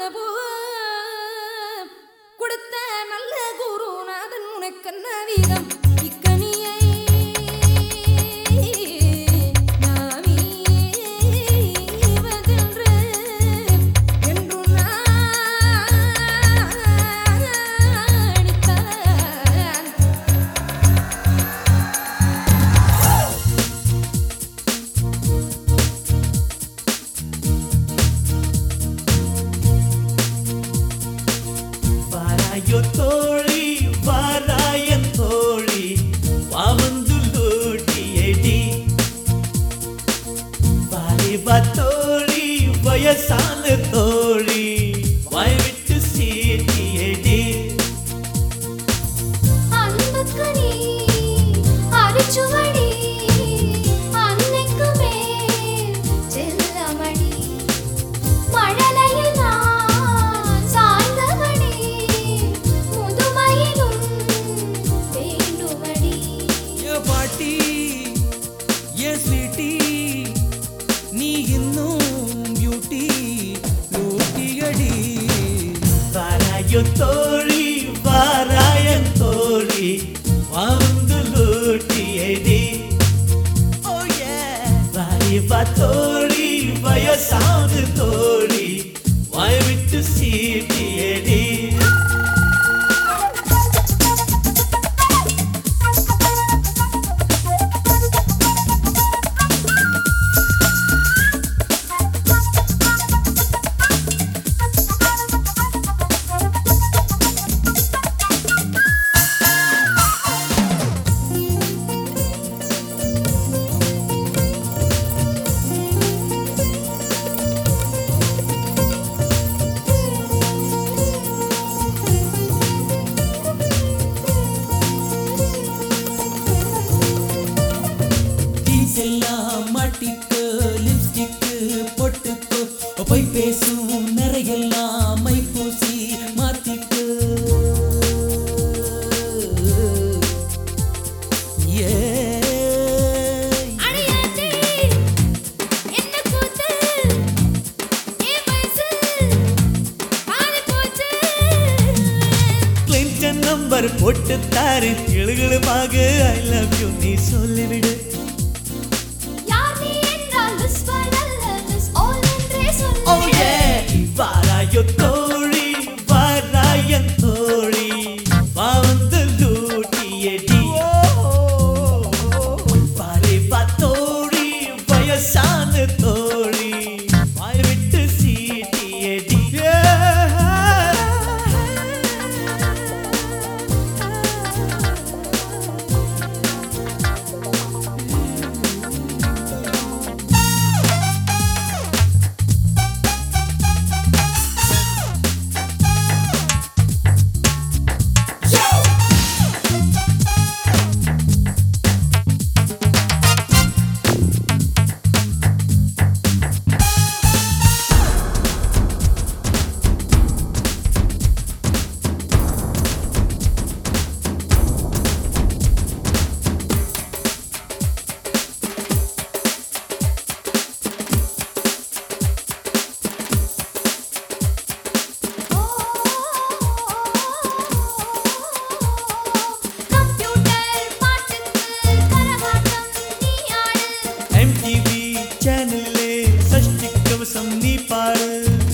பூ கொடுத்த நல்ல குருநாதன் உனக்கென்ன வீதம் இக்கனியை நாமீ வதென்று என்று நாணித்தான் வாராயோ தோழி வாராயன் தோழி வாவந்து லூட்டியடி வாலிபா தோழி வயசான தோழி வாய் விட்டு சீட்டியடி அன்புக்கனி அரிச்சுவடி அன்னைக்குமே செல்லமடி மழலையில் நான் சாய்ந்தவடி முதுமையிலும் வேண்டுமடி ஏ பாட்டி ஏ ஸ்வீட்டி நீ இன்னும் பியூட்டி லூட்டியடி வாராயோ தோழி வாராயன் தோழி வாவந்து லூட்டியடி ஓ ஏ வாலிபா தோழி வயசான தோழி வாய் விட்டு சீட்டியடி ஜீன்ஸ் எல்லாம் மாட்டிக்கு லிப்ஸ்டிக்கு பொட்டுக்கு பொய் பேசும் நிறையெல்லாம் மை பூசி மாத்திக்கு ஏ அடியாத்தி என்ன கூத்து ஏ வயசு பாதி போச்சு கிளின்டன் நம்பர் போட்டு தாரு கிளுகிளுமாக ஐ லவ் யூ நீ சொல்லிவிடு யார் நீ என்றால் மிஸ் பண்ணல்ல மிஸ் ஆல் என்றே ஓ ஏ சொல்லு வாராயோ தோழி வாராயன் தோழி வா வந்து லூட்டியடி வாலிபா தோழி வயசான தோழி வாய் விட்டு சீட்டியடி கம்ப்யூட்டர் பாட்டுக்கு கரகாட்டம் நீ ஆடு எம்டிவி சேனல்லே சஷ்டி கவசம் நீ பாடு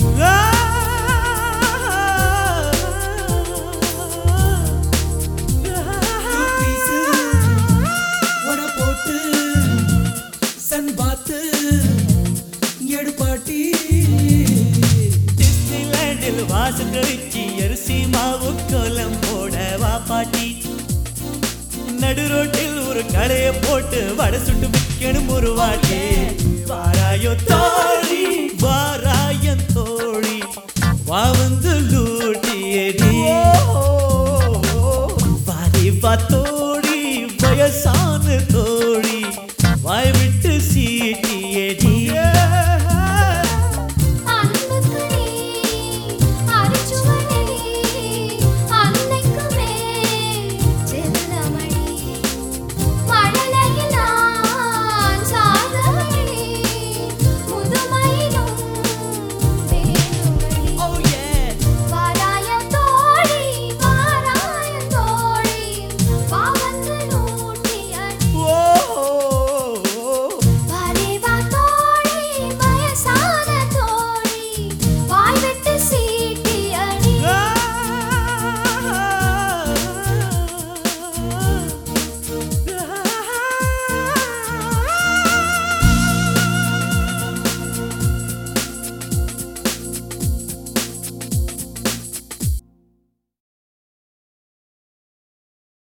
பீஸு உட போட்டு சன் பாத்து எடுப்பாட்டி டிஸ்னிலேண்டில் வாசல் கழிச்சு அரிசி மாவு கோலம் போட வா பாட்டி நடு ரோட்டில் ஒரு கடையை போட்டு வடை சுட்டு விற்கணும் ஒரு வாட்டி வாராயோ தோழி வாராயன் தோழி வா வந்து லூட்டியடி வாரி பார்த்தோ